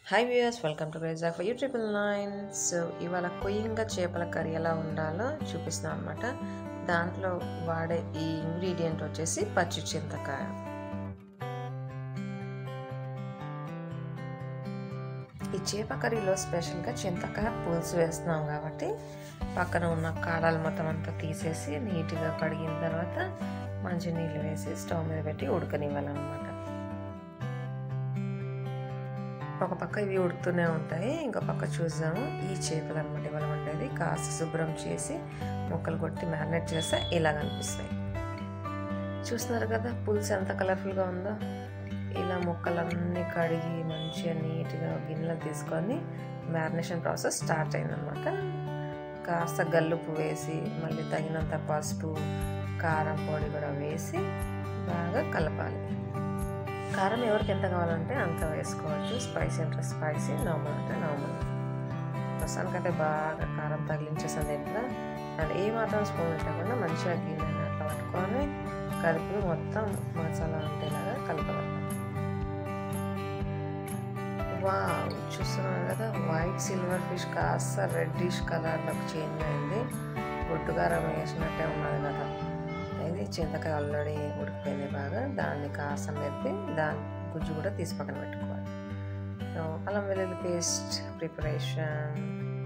hi viewers welcome to రేజా for you triple nine so ఇవాళ కొయ్యంగా చేపల కర్రీ ఎలా ఉండాలో చూపిస్తున్నాం అనమాట దాంట్లో వాడే ఈ ఇంగ్రీడియంట్ వచ్చేసి పచ్చి చింతకాయ ఈ చేప కర్రీలో స్పెషల్గా చింతకాయ పులుసు వేస్తున్నాం కాబట్టి పక్కన ఉన్న కాడాలు మొత్తం అంతా తీసేసి నీట్గా కడిగిన తర్వాత మంచి నీళ్ళు వేసి స్టవ్ మీద పెట్టి ఉడకనివ్వాలన్నమాట ఒక పక్క ఇవి ఉడుకుతూనే ఉంటాయి ఇంకో పక్క చూద్దాము ఈ చేపలు అనమాట ఇవాళ ఉండేది కాస్త శుభ్రం చేసి ముక్కలు కొట్టి మ్యారినేట్ చేస్తే ఇలా కనిపిస్తాయి చూస్తున్నారు కదా పులుసు ఎంత కలర్ఫుల్గా ఉందో ఇలా ముక్కలన్నీ కడిగి మంచిగా నీట్గా గిన్నెలో తీసుకొని మ్యారినేషన్ ప్రాసెస్ స్టార్ట్ అయిందనమాట కాస్త గల్లుపు వేసి మళ్ళీ తగినంత పసుపు కారం పొడి కూడా వేసి బాగా కలపాలి కారం ఎవరికి ఎంత కావాలంటే అంత వేసుకోవచ్చు స్పైసీ అంటే స్పైసీ నార్మల్ అంటే నార్మల్ ప్రస్తుతానికైతే బాగా కారం తగిలించేసింది ఎట్లా అండ్ ఏ మాత్రం స్పూన్ పెట్టకుండా మంచిగా గిన్నెని అట్లా పట్టుకొని కలిపి మొత్తం మసాలా అంటేలాగా కలపాలి వా చూస్తున్నాను కదా వైట్ సిల్వర్ ఫిష్ కాస్త రెడ్డిష్ కలర్లోకి చేంజ్ అయింది గుడ్డుగారం వేసినట్టే ఉన్నది కదా ఇది చింతకాయ ఆల్రెడీ ఉడికిపోయింది బాగా దాన్ని కాస్త మెప్పి దాని గుజ్జు కూడా తీసి పక్కన పెట్టుకోవాలి సో అల్లం వెల్లుల్లి పేస్ట్ ప్రిపరేషన్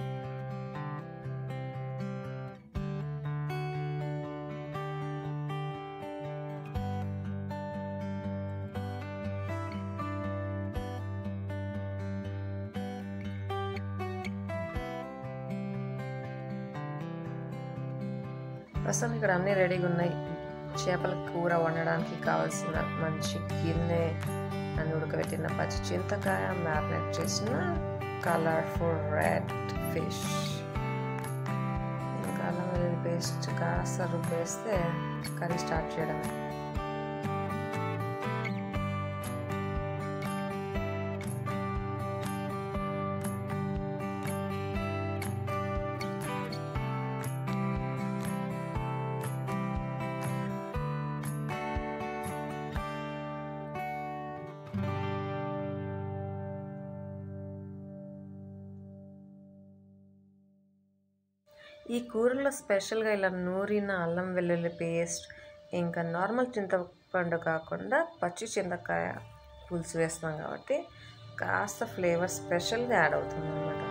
ప్రస్తుతం ఇక్కడ అన్నీ రెడీగా ఉన్నాయి చేపల కూర వండడానికి కావాల్సిన మంచి గిన్నె అని ఉడకబెట్టిన పచ్చి చింతకాయ మ్యారినేట్ చేసిన కలర్ఫుల్ రెడ్ ఫిష్ ఇంకా అల్లం వెల్లుల్లి పేస్ట్ కాస్త రుబ్బేస్తే కర్రీ స్టార్ట్ చేయడం ఈ కూరలో స్పెషల్గా ఇలా నూరిన అల్లం వెల్లుల్లి పేస్ట్ ఇంకా నార్మల్ చింతపండు కాకుండా పచ్చి చింతకాయ పులుసు వేస్తున్నాం కాబట్టి కాస్త ఫ్లేవర్ స్పెషల్గా యాడ్ అవుతుంది అనమాట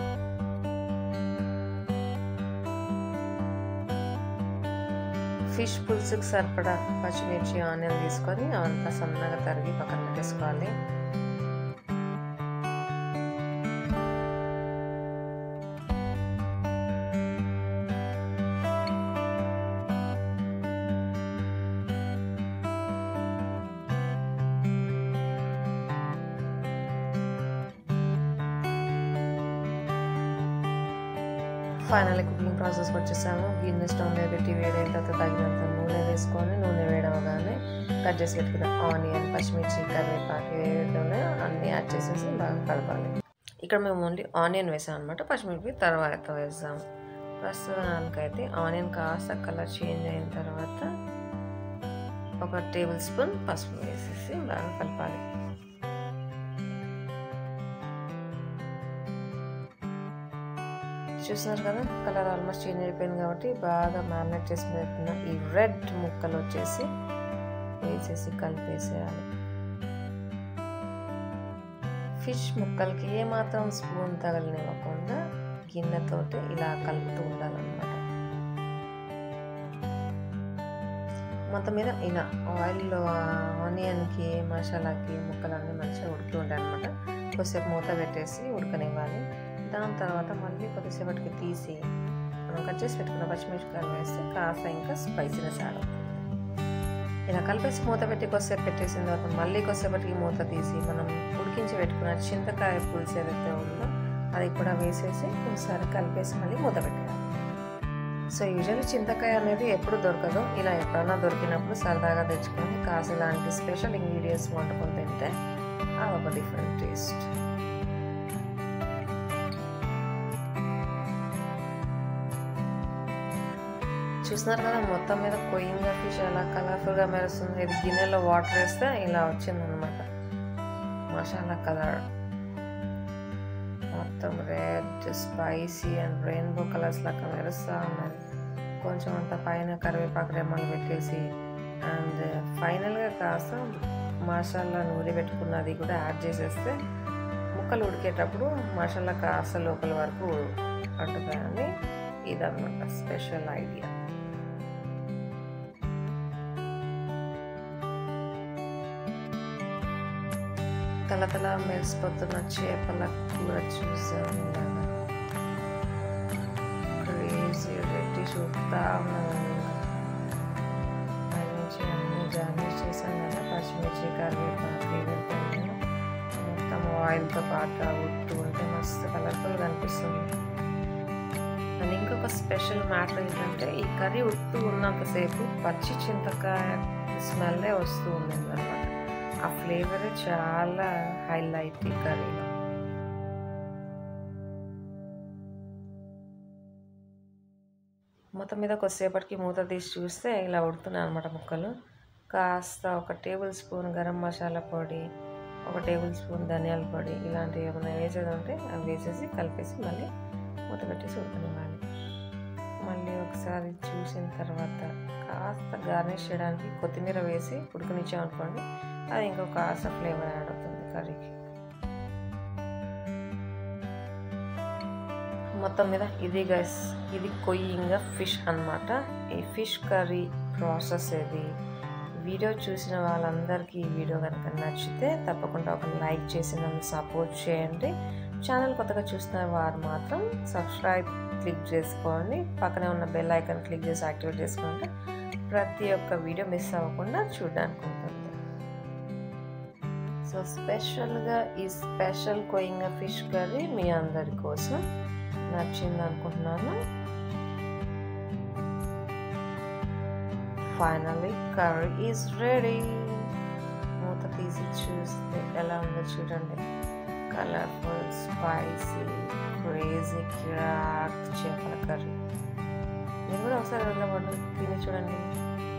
ఫిష్ పులుసుకి సరిపడా పచ్చిమిర్చి ఆనియన్ తీసుకొని అవంతా సన్నగా తరిగి పక్కన పెట్టేసుకోవాలి ఫైనల్ కుకింగ్ ప్రాసెస్కి వచ్చేసాము గిన్నె స్టవ్ మీద పెట్టి వేడైన తర్వాత తగినంత నూనె వేసుకొని నూనె వేడవగానే కట్ చేసి పెట్టుకున్న ఆనియన్ పచ్చిమిర్చి కరివేపాకు వేయడంలో అన్నీ యాడ్ చేసేసి బాగా కలపాలి ఇక్కడ మేము ఓన్లీ ఆనియన్ వేసాం అనమాట పచ్చిమిర్చి తర్వాత వేసాము ప్రస్తుతానికైతే ఆనియన్ కాస్త కలర్ చేంజ్ అయిన తర్వాత ఒక టేబుల్ స్పూన్ పసుపు వేసేసి బాగా కలపాలి చూస్తున్నారు కదా కలర్ ఆల్మోస్ట్ చేంజ్ అయిపోయింది కాబట్టి బాగా మ్యారినేట్ చేసి పెట్టిన ఈ రెడ్ ముక్కలు వచ్చేసి వేసేసి కలిపేసేయాలి ఫిష్ ముక్కలకి ఏమాత్రం స్పూన్ తగలనివ్వకుండా గిన్నెతోటి ఇలా కలుపుతూ ఉండాలన్నమాట మొత్తం మీద ఇలా ఆయిల్లో ఆనియన్కి మసాలాకి ముక్కలన్నీ మంచిగా ఉడుకుతూ ఉంటాయి అనమాట కొద్దిసేపు మూత పెట్టేసి ఉడకనివ్వాలి దాని తర్వాత మళ్ళీ కొద్దిసేపటికి తీసి మనం కట్ చేసి పెట్టుకున్న పచ్చిమిరపకాయలు వేస్తే కాస్త ఇంకా స్పైసీనెస్ యాడ్ అవుతుంది ఇలా కలిపేసి మూత పెట్టి కొద్దిసేపు పెట్టేసిన తర్వాత మళ్ళీ కొద్దిసేపటికి మూత తీసి మనం ఉడికించి పెట్టుకున్న చింతకాయ పులుసు ఏదైతే ఉందో అది కూడా వేసేసి ఒకసారి కలిపేసి మళ్ళీ మూత పెట్టాలి సో యూజువల్లీ చింతకాయ అనేది ఎప్పుడు దొరకదు ఇలా ఎప్పుడన్నా దొరికినప్పుడు సరదాగా తెచ్చుకొని కాస్త ఇలాంటి స్పెషల్ ఇంగ్రీడియంట్స్ వండుకొని తింటే అది ఒక డిఫరెంట్ టేస్ట్ చూస్తున్నారు కదా మొత్తం మీద కొయ్యంగా ఫిష్ అలా కలర్ఫుల్గా మెరుస్తుంది ఇది గిన్నెలో వాటర్ వేస్తే ఇలా వచ్చిందనమాట మసాలా కలర్ మొత్తం red spicy and rainbow colours లాగా మెరుస్తూ ఉన్నది కొంచెం అంత పైన కరివేపాకు రెమ్మలు పెట్టేసి అండ్ ఫైనల్గా కాస్త మసాలా నూరి పెట్టుకున్నది కూడా యాడ్ చేసేస్తే ముక్కలు ఉడికేటప్పుడు మసాలా కాస్త లోపల వరకు అంటుతాయని ఇదన్నమాట స్పెషల్ ఐడియా తలతల మెరిసిపోతున్న చేపల కూర చూసాను ఇలాగా క్రేజీ రెడ్డి చూపుతా ఉన్నాను పైనుంచి అన్ని గార్నిష్ చేశాను కదా పచ్చిమిర్చి కరివేపాకు వేరుకొని మొత్తం ఆయిల్తో పాటు ఉట్టు ఉంటే మస్తు కలర్ఫుల్ కనిపిస్తుంది అండ్ ఇంకొక స్పెషల్ మ్యాటర్ ఏంటంటే ఈ కర్రీ ఉట్టు ఉన్నంతసేపు పచ్చి చింతకాయ స్మెల్లే వస్తూ ఉండింది అనమాట ఆ ఫ్లేవర్ చాలా హైలైట్ ఈ కర్రీలో మొత్తం మీద కొద్దిసేపటికి మూత తీసి చూస్తే ఇలా ఉడుతున్నాయి అనమాట ముక్కలు కాస్త ఒక టేబుల్ స్పూన్ గరం మసాలా పొడి ఒక టేబుల్ స్పూన్ ధనియాల పొడి ఇలాంటివి ఏమైనా వేసేది ఉంటే అవి వేసేసి కలిపేసి మళ్ళీ మూత పెట్టేసి ఉడకనివ్వాలి మళ్ళీ ఒకసారి చూసిన తర్వాత కాస్త గార్నిష్ చేయడానికి కొత్తిమీర వేసి ఉడకనిచ్చామనుకోండి అది ఇంకో కాస్త ఫ్లేవర్ యాడ్ అవుతుంది కర్రీకి మొత్తం మీద ఇది గైస్ ఇది కొయ్యింగ ఫిష్ అనమాట ఈ ఫిష్ కర్రీ ప్రాసెస్ ఇది వీడియో చూసిన వాళ్ళందరికీ ఈ వీడియో కనుక నచ్చితే తప్పకుండా ఒక లైక్ చేసి నన్ను సపోర్ట్ చేయండి ఛానల్ కొత్తగా చూస్తున్న వారు మాత్రం సబ్స్క్రైబ్ క్లిక్ చేసుకోండి పక్కనే ఉన్న బెల్ ఐకాన్ క్లిక్ చేసి యాక్టివేట్ చేసుకుంటే ప్రతి ఒక్క వీడియో మిస్ అవ్వకుండా చూడడానికి ఉంటుంది సో స్పెషల్గా ఈ స్పెషల్ కొయ్యింగ ఫిష్ కర్రీ మీ అందరి కోసం నచ్చింది అనుకుంటున్నాను ఫైనల్లీ కర్రీ ఈజ్ రెడీ మూత తీసి చూస్తే ఎలా ఉందో చూడండి కలర్ఫుల్ స్పైసీ క్రేజీ కిరాక్ చేపల కర్రీ మీరు కూడా ఒకసారి వెళ్ళబడి తిని చూడండి